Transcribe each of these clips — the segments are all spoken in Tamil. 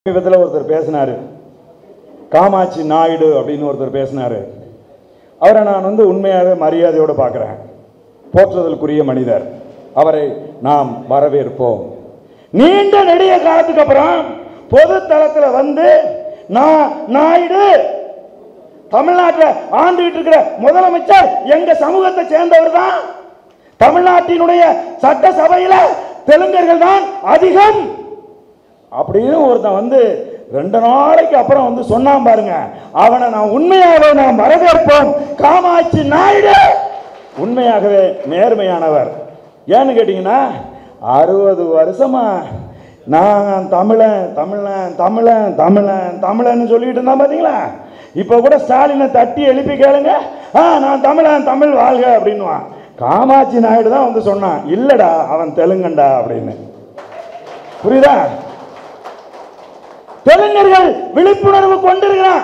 சமீபத்தில் ஒருத்தர் பேசினாரு காமாட்சி நாயுடு அப்படின்னு ஒருத்தர் பேசினாரு அவரை நான் வந்து உண்மையாகவே மரியாதையோடு பார்க்குறேன் போற்றுதலுக்குரிய மனிதர் அவரை நாம் வரவேற்போம் நீண்ட நெடிய காலத்துக்கு அப்புறம் பொது தளத்தில் வந்து நான் நாயுடு தமிழ்நாட்டில் ஆண்டுகிட்டு இருக்கிற முதலமைச்சர் எங்க சமூகத்தை சேர்ந்தவர் தான் தமிழ்நாட்டினுடைய சட்டசபையில தெலுங்கர்கள் தான் அதிகம் அப்படின்னு ஒருத்தன் வந்து ரெண்டு நாளைக்கு அப்புறம் வந்து சொன்னான் பாருங்க அவனை நான் உண்மையாகவே நான் வரவேற்போம் காமாட்சி நாயுடு உண்மையாகவே நேர்மையானவர் ஏன்னு கேட்டிங்கன்னா அறுபது வருஷமா நான் தமிழன் தமிழன் தமிழன் தமிழன் தமிழன்னு சொல்லிட்டு இருந்தான் பார்த்தீங்களா இப்போ கூட ஸ்டாலினை தட்டி எழுப்பி கேளுங்க ஆ நான் தமிழன் தமிழ் வாழ்க அப்படின்னுவான் காமாட்சி நாயுடு தான் வந்து சொன்னான் இல்லடா அவன் தெலுங்கண்டா அப்படின்னு புரியுதா தெலுங்கர்கள் விழிப்புணர்வு கொண்டிருக்கிறான்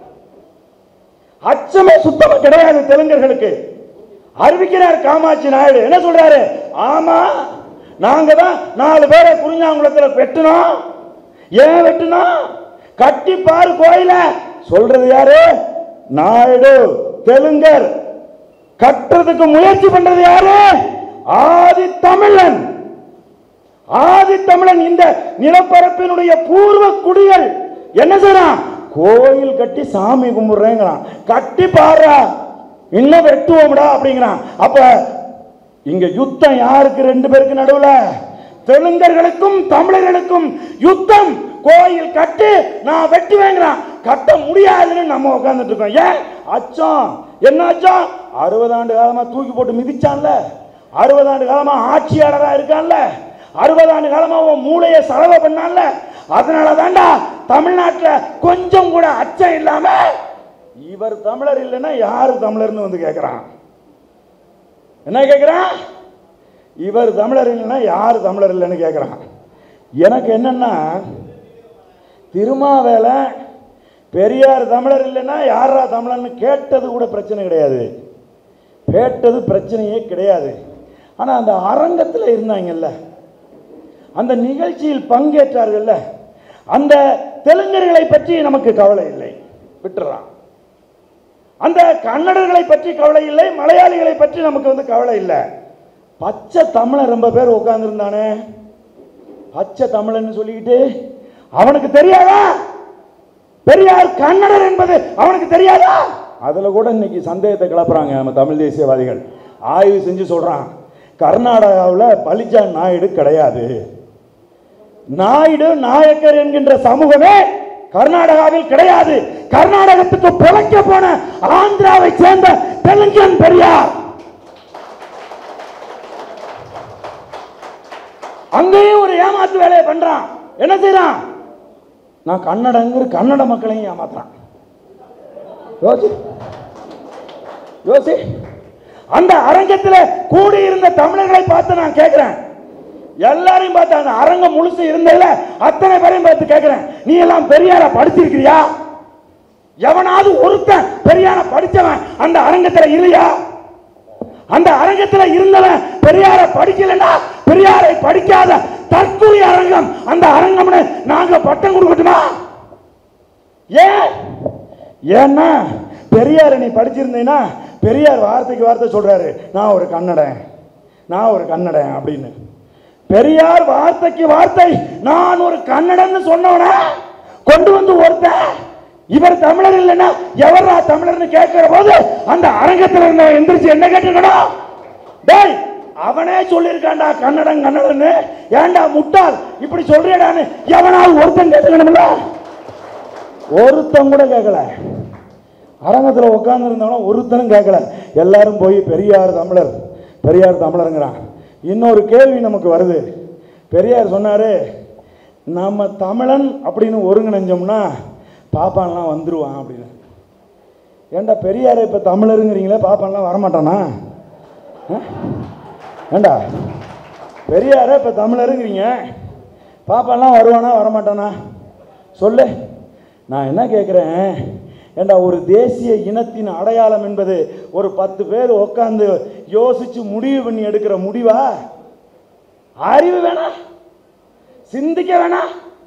அச்சமே சுத்தமா கிடையாது தெலுங்கர்களுக்கு அறிவிக்கிறார் காமாட்சி நாயுடு என்ன சொல்றாரு ஆமா நாங்க தான் நாலு பேரை குறிஞ்சாங்குளத்துல வெட்டினோம் ஏன் வெட்டினோம் கட்டி பாரு கோயில சொல்றது யாரு நாயுடு தெலுங்கர் கட்டுறதுக்கு முயற்சி பண்றது யாரு ஆதி தமிழன் ஆதி தமிழன் இந்த நிலப்பரப்பினுடைய பூர்வ குடிகள் என்ன செய்யறான் கோயில் கட்டி சாமி கும்பிடுறேங்கிறான் கட்டி பாடுறா இன்னும் வெட்டுவோம்டா அப்படிங்கிறான் அப்ப இங்க யுத்தம் யாருக்கு ரெண்டு பேருக்கு நடுவுல தெலுங்கர்களுக்கும் தமிழர்களுக்கும் யுத்தம் கோயில் கட்டி நான் வெட்டுவேங்கிறான் கட்ட முடியாதுன்னு நம்ம உட்கார்ந்துட்டு இருக்கோம் ஏன் அச்சம் என்ன அச்சம் அறுபது ஆண்டு காலமா தூக்கி போட்டு மிதிச்சான்ல அறுபது ஆண்டு காலமா ஆட்சியாளரா இருக்கான்ல அறுபது ஆண்டு காலமா உன் மூளையை செலவு பண்ணான்ல அதனால தாண்டா தமிழ்நாட்டில் கொஞ்சம் கூட அச்சம் இல்லாம இவர் தமிழர் இல்லைன்னா யாரு தமிழர்னு வந்து கேட்குறான் என்ன கேட்குறான் இவர் தமிழர் இல்லைன்னா யார் தமிழர் இல்லைன்னு கேட்குறான் எனக்கு என்னன்னா திருமாவேலை பெரியார் தமிழர் இல்லைன்னா யாரா தமிழர்னு கேட்டது கூட பிரச்சனை கிடையாது கேட்டது பிரச்சனையே கிடையாது ஆனால் அந்த அரங்கத்தில் இருந்தாங்கல்ல அந்த நிகழ்ச்சியில் பங்கேற்றார்கள்ல அந்த தெலுங்கர்களை பற்றி நமக்கு கவலை இல்லை விட்டுறான் அந்த கன்னடர்களை பற்றி கவலை இல்லை மலையாளிகளை பற்றி நமக்கு வந்து கவலை இல்லை பச்சை தமிழன் ரொம்ப பேர் உட்கார்ந்துருந்தானே பச்சை தமிழன் சொல்லிக்கிட்டு அவனுக்கு தெரியாதா பெரியார் கன்னடர் என்பது அவனுக்கு தெரியாதா அதுல கூட இன்னைக்கு சந்தேகத்தை கிளப்புறாங்க நம்ம தமிழ் தேசியவாதிகள் ஆய்வு செஞ்சு சொல்றான் கர்நாடகாவில் பலிஜான் நாயுடு கிடையாது நாயுடு நாயக்கர் என்கின்ற சமூகமே கர்நாடகாவில் கிடையாது கர்நாடகத்துக்கு பிழைக்க போன ஆந்திராவை சேர்ந்த தெலுங்கன் பெரியார் அங்கேயும் ஒரு ஏமாத்து வேலையை பண்றான் என்ன செய்யறான் நான் கன்னடங்கிற கன்னட மக்களையும் ஏமாத்துறான் யோசி யோசி அந்த அரங்கத்தில் கூடியிருந்த தமிழர்களை பார்த்து நான் கேட்கிறேன் எல்லாரையும் பார்த்து அந்த அரங்கம் முழுசு இருந்ததுல அத்தனை பேரையும் பார்த்து கேட்கிறேன் நீ எல்லாம் பெரியார படிச்சிருக்கிறியா எவனாவது ஒருத்தன் பெரியார படிச்சவன் அந்த அரங்கத்துல இல்லையா அந்த அரங்கத்துல இருந்தவன் பெரியார படிக்கலன்னா பெரியாரை படிக்காத தற்கொலை அரங்கம் அந்த அரங்கம்னு நாங்க பட்டம் கொடுக்கட்டுமா ஏன் ஏன்னா பெரியார் நீ படிச்சிருந்தீங்கன்னா பெரியார் வார்த்தைக்கு வார்த்தை சொல்றாரு நான் ஒரு கன்னடன் நான் ஒரு கன்னடன் அப்படின்னு பெரியார் வார்த்தைக்கு வார்த்தை நான் ஒரு கன்னடன்னு சொன்னவன கொண்டு வந்து ஒருத்தன் இவர் தமிழர் இல்லைன்னா எவரா தமிழர்னு கேட்கிற போது அந்த அரங்கத்தில் இருந்தவன் எந்திரிச்சு என்ன கேட்டுக்கணும் டேய் அவனே சொல்லியிருக்கான்டா கன்னடம் கன்னடன்னு ஏன்டா முட்டாள் இப்படி சொல்றியடான்னு எவனாவது ஒருத்தன் கேட்டுக்கணும்ல ஒருத்தன் கூட கேட்கல அரங்கத்தில் உட்கார்ந்து இருந்தவன ஒருத்தனும் கேட்கல எல்லாரும் போய் பெரியார் தமிழர் பெரியார் தமிழருங்கிறான் இன்னொரு கேள்வி நமக்கு வருது பெரியார் சொன்னாரு நம்ம தமிழன் அப்படின்னு ஒருங்கிணைஞ்சோம்னா பாப்பான்லாம் வந்துருவான் அப்படின்னு ஏண்டா பெரியார் இப்போ தமிழருங்கிறீங்களே பாப்பான்லாம் வரமாட்டானா ஆ? ஏண்டா பெரியார இப்போ தமிழருங்கிறீங்க பாப்பான்லாம் வருவானா வரமாட்டானா சொல்லு நான் என்ன கேட்குறேன் ஏண்டா ஒரு தேசிய இனத்தின் அடையாளம் என்பது ஒரு பத்து பேர் உட்காந்து யோசிச்சு முடிவு பண்ணி எடுக்கிற முடிவா அறிவு வேணா சிந்திக்க வேணாம்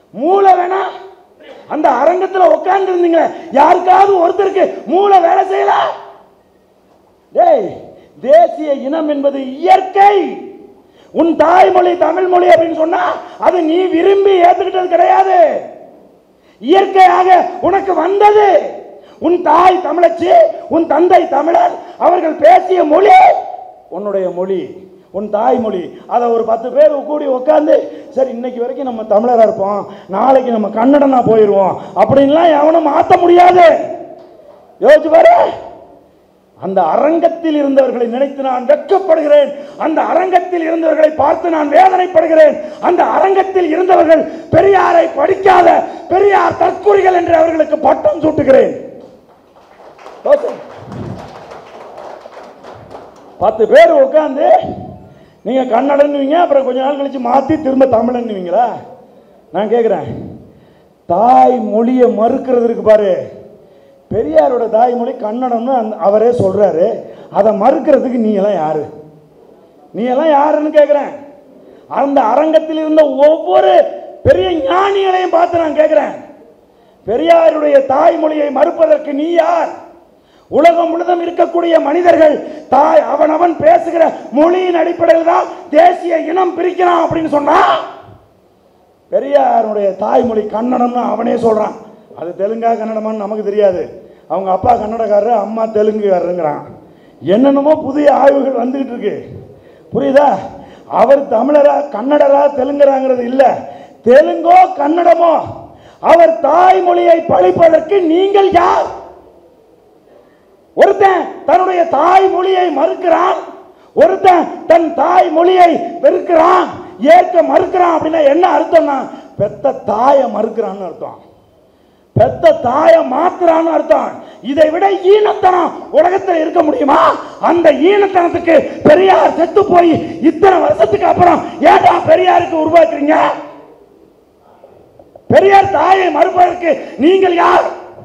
மூளை வேணா அந்த அரங்கத்துல உட்கார்ந்து இருந்தீங்க யாருக்காவது ஒருத்தருக்கு மூளை வேலை செய்யல டேய் தேசிய இனம் என்பது இயற்கை உன் தாய்மொழி தமிழ் மொழி அப்படின்னு சொன்னா அது நீ விரும்பி ஏத்துக்கிட்டது கிடையாது இயற்கையாக உனக்கு வந்தது உன் தாய் தமிழச்சி உன் தந்தை தமிழர் அவர்கள் பேசிய மொழி உன்னுடைய மொழி உன் தாய்மொழி அதை ஒரு பத்து பேர் கூடி உட்காந்து சரி இன்னைக்கு வரைக்கும் நம்ம தமிழரா இருப்போம் நாளைக்கு நம்ம கன்னடனா போயிடுவோம் அப்படின்லாம் எவனும் மாற்ற முடியாது யோசிச்சு பாரு அந்த அரங்கத்தில் இருந்தவர்களை நினைத்து நான் வெட்கப்படுகிறேன் அந்த அரங்கத்தில் இருந்தவர்களை பார்த்து நான் வேதனைப்படுகிறேன் அந்த அரங்கத்தில் இருந்தவர்கள் பெரியாரை படிக்காத பெரியார் தற்கூறிகள் என்று அவர்களுக்கு பட்டம் சூட்டுகிறேன் யோசி. பத்து பேர் உட்காந்து நீங்க கன்னடன்னுவீங்க அப்புறம் கொஞ்ச நாள் கழிச்சு மாத்தி திரும்ப தமிழன்னுவீங்களா நான் கேட்குறேன் தாய் மொழியை மறுக்கிறது இருக்கு பாரு பெரியாரோட தாய்மொழி கன்னடம்னு அந்த அவரே சொல்றாரு அதை மறுக்கிறதுக்கு நீ எல்லாம் யாரு நீ எல்லாம் யாருன்னு கேட்குறேன் அந்த அரங்கத்தில் இருந்த ஒவ்வொரு பெரிய ஞானிகளையும் பார்த்து நான் கேட்குறேன் பெரியாருடைய தாய்மொழியை மறுப்பதற்கு நீ யார் உலகம் முழுதும் இருக்கக்கூடிய மனிதர்கள் தாய் அவனவன் பேசுகிற மொழியின் அடிப்படையில் தான் தேசிய இனம் பிரிக்கிறான் அப்படின்னு சொன்னா பெரியாருடைய தாய்மொழி கன்னடம்னு அவனே சொல்றான் அது தெலுங்கா கன்னடமான்னு நமக்கு தெரியாது அவங்க அப்பா கன்னடக்காரரு அம்மா தெலுங்குக்காரருங்கிறான் என்னென்னமோ புதிய ஆய்வுகள் வந்துகிட்டு இருக்கு புரியுதா அவர் தமிழரா கன்னடரா தெலுங்கராங்கிறது இல்ல தெலுங்கோ கன்னடமோ அவர் தாய்மொழியை பழிப்பதற்கு நீங்கள் யார் ஒருத்தன் தன்னுடைய தாய் மொழியை மறுக்கிறான் ஒருத்தன் தன் தாய் மொழியை வெறுக்கிறான் ஏற்க மறுக்கிறான் அப்படின்னா என்ன அர்த்தம்னா பெத்த தாயை மறுக்கிறான்னு அர்த்தம் பெத்த தாயை மாத்துறான்னு அர்த்தம் இதை விட ஈனத்தனம் உலகத்தில் இருக்க முடியுமா அந்த ஈனத்தனத்துக்கு பெரியார் செத்து போய் இத்தனை வருஷத்துக்கு அப்புறம் ஏன்டா பெரியாருக்கு உருவாக்குறீங்க பெரியார் தாயை மறுப்பதற்கு நீங்கள் யார்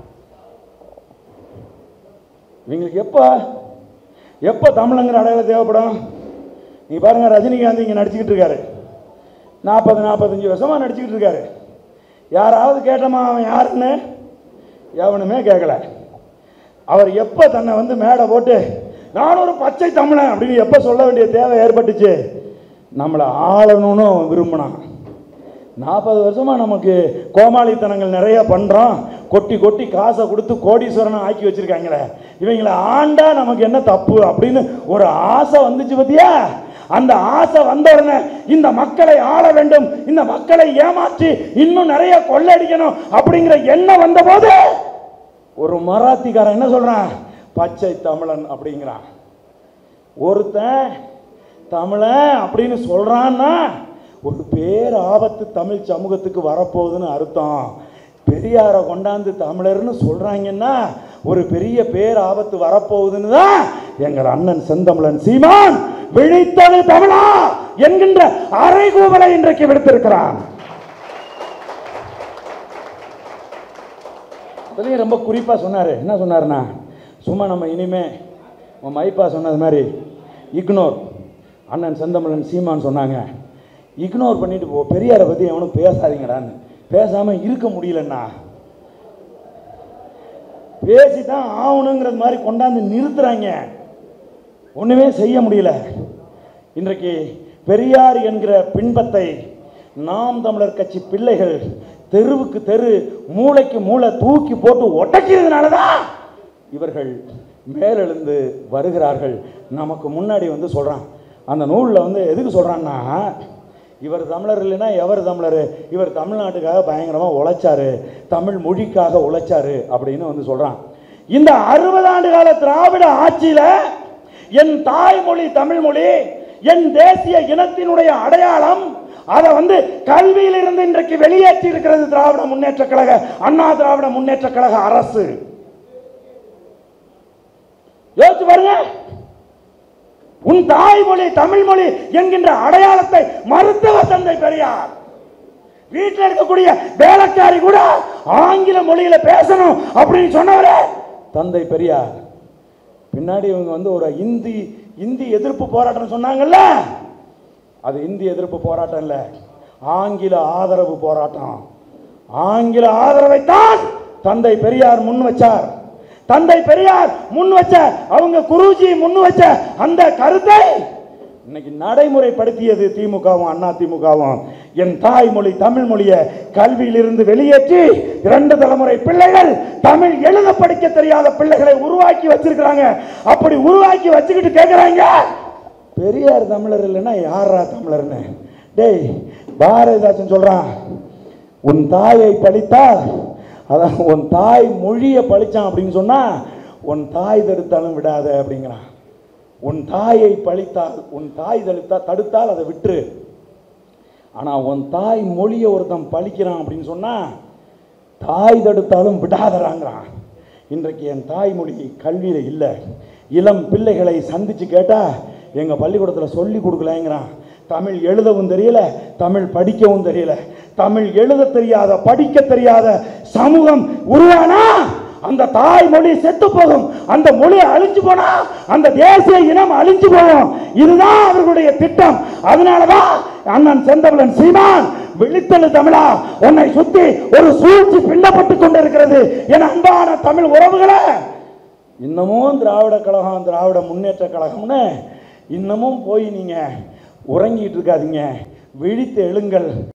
இவங்களுக்கு எப்போ எப்போ தமிழங்கிற அடையாளம் தேவைப்படும் நீ பாருங்க ரஜினிகாந்த் இங்கே நடிச்சுக்கிட்டு இருக்காரு நாற்பது நாற்பத்தஞ்சு வருஷமா நடிச்சுக்கிட்டு இருக்காரு யாராவது கேட்டோமா அவன் யாருன்னு எவனுமே கேட்கல அவர் எப்போ தன்னை வந்து மேடை போட்டு நான் ஒரு பச்சை தமிழன் அப்படின்னு எப்போ சொல்ல வேண்டிய தேவை ஏற்பட்டுச்சு நம்மளை ஆளணும்னு விரும்பினான் நாற்பது வருஷமா நமக்கு கோமாளித்தனங்கள் நிறைய பண்றோம் கொட்டி கொட்டி காசை கொடுத்து கோடீஸ்வரனை ஆக்கி வச்சிருக்காங்களே இவங்களை ஆண்டா நமக்கு என்ன தப்பு அப்படின்னு ஒரு ஆசை வந்துச்சு பத்தியா அந்த ஆசை வந்த உடனே இந்த மக்களை ஆள வேண்டும் இந்த மக்களை ஏமாற்றி இன்னும் நிறைய கொள்ளடிக்கணும் அப்படிங்கிற எண்ணம் வந்த போது ஒரு மராத்திக்காரன் என்ன சொல்றான் பச்சை தமிழன் அப்படிங்கிறான் ஒருத்தன் தமிழன் அப்படின்னு சொல்றான்னா ஒரு பேர் ஆபத்து தமிழ் சமூகத்துக்கு வரப்போகுதுன்னு அர்த்தம் பெரியாரை கொண்டாந்து தமிழர்னு சொல்றாங்கன்னா ஒரு பெரிய பேர் ஆபத்து வரப்போகுதுன்னு தான் எங்கள் அண்ணன் செந்தமிழன் சீமான் விழித்தது தமிழா என்கின்ற அறைகூவலை இன்றைக்கு விடுத்திருக்கிறான் அதுலேயும் ரொம்ப குறிப்பாக சொன்னார் என்ன சொன்னாருன்னா சும்மா நம்ம இனிமே உன் மைப்பா சொன்னது மாதிரி இக்னோர் அண்ணன் செந்தமிழன் சீமான் சொன்னாங்க இக்னோர் பண்ணிட்டு போ பெரியாரை பற்றி எவனும் பேசாதீங்கடான்னு பேசாமல் இருக்க முடியலண்ணா பேசி தான் ஆகணுங்கிறது மாதிரி கொண்டாந்து நிறுத்துறாங்க ஒன்றுமே செய்ய முடியல இன்றைக்கு பெரியார் என்கிற பின்பத்தை நாம் தமிழர் கட்சி பிள்ளைகள் தெருவுக்கு தெரு மூளைக்கு மூளை தூக்கி போட்டு ஒட்டக்கிறதுனால தான் இவர்கள் மேலெழுந்து வருகிறார்கள் நமக்கு முன்னாடி வந்து சொல்கிறான் அந்த நூலில் வந்து எதுக்கு சொல்கிறான்னா இவர் தமிழர் இல்லைன்னா எவர் தமிழர் இவர் தமிழ்நாட்டுக்காக பயங்கரமாக உழைச்சாரு தமிழ் மொழிக்காக உழைச்சாரு அப்படின்னு வந்து சொல்கிறான் இந்த அறுபது ஆண்டு கால திராவிட ஆட்சியில் என் தாய்மொழி தமிழ்மொழி என் தேசிய இனத்தினுடைய அடையாளம் அதை வந்து கல்வியில் இருந்து இன்றைக்கு வெளியேற்றி இருக்கிறது திராவிட முன்னேற்ற கழக அண்ணா திராவிட முன்னேற்ற கழக அரசு யோசிச்சு பாருங்க உன் தாய்மொழி தமிழ்மொழி என்கின்ற அடையாளத்தை மருத்துவ தந்தை பெரியார் வீட்டில் இருக்கக்கூடிய வேலைக்காரி கூட ஆங்கில மொழியில பேசணும் அப்படின்னு சொன்னவரே தந்தை பெரியார் பின்னாடி இவங்க வந்து ஒரு இந்தி இந்தி எதிர்ப்பு போராட்டம் சொன்னாங்கல்ல அது இந்தி எதிர்ப்பு போராட்டம் இல்லை ஆங்கில ஆதரவு போராட்டம் ஆங்கில ஆதரவைத்தான் தந்தை பெரியார் முன் வச்சார் தந்தை பெரியார் முன் வச்ச அவங்க குருஜி முன் வச்ச அந்த கருத்தை இன்னைக்கு நடைமுறைப்படுத்தியது திமுகவும் அண்ணா திமுகவும் என் தாய்மொழி தமிழ் மொழியை கல்வியிலிருந்து வெளியேற்றி இரண்டு தலைமுறை பிள்ளைகள் தமிழ் எழுத படிக்க தெரியாத பிள்ளைகளை உருவாக்கி வச்சிருக்கிறாங்க அப்படி உருவாக்கி வச்சுக்கிட்டு கேட்குறாங்க பெரியார் தமிழர் இல்லைன்னா யாரா தமிழர்னு டேய் பாரதிதாசன் சொல்றான் உன் தாயை பழித்தால் அதான் உன் தாய் மொழியை பழிச்சான் அப்படின்னு சொன்னா உன் தாய் தடுத்தாலும் விடாத அப்படிங்கிறான் உன் தாயை பழித்தால் உன் தாய் தடுத்தா தடுத்தால் அதை விட்டுரு ஆனா உன் தாய் மொழியை ஒருத்தன் பழிக்கிறான் அப்படின்னு சொன்னா தாய் தடுத்தாலும் விடாதறாங்கிறான் இன்றைக்கு என் தாய்மொழி கல்வியில் இல்லை இளம் பிள்ளைகளை சந்திச்சு கேட்டா எங்க பள்ளிக்கூடத்தில் சொல்லி கொடுக்கலங்கிறான் தமிழ் எழுதவும் தெரியல தமிழ் படிக்கவும் தெரியல தமிழ் எழுத தெரியாத படிக்க தெரியாத சமூகம் உருவானா அந்த தாய்மொழி செத்து போகும் அந்த மொழி அழிஞ்சு போனா அந்த தேசிய இனம் அழிஞ்சு போகும் இதுதான் அவர்களுடைய திட்டம் அதனாலதான் அண்ணன் செந்தமிழன் சீமான் விழித்தெழு தமிழா உன்னை சுத்தி ஒரு சூழ்ச்சி பின்னப்பட்டு கொண்டிருக்கிறது என் அன்பான தமிழ் உறவுகளே இன்னமும் திராவிட கழகம் திராவிட முன்னேற்ற கழகம்னு இன்னமும் போய் நீங்க உறங்கிட்டு இருக்காதீங்க விழித்து எழுங்கள்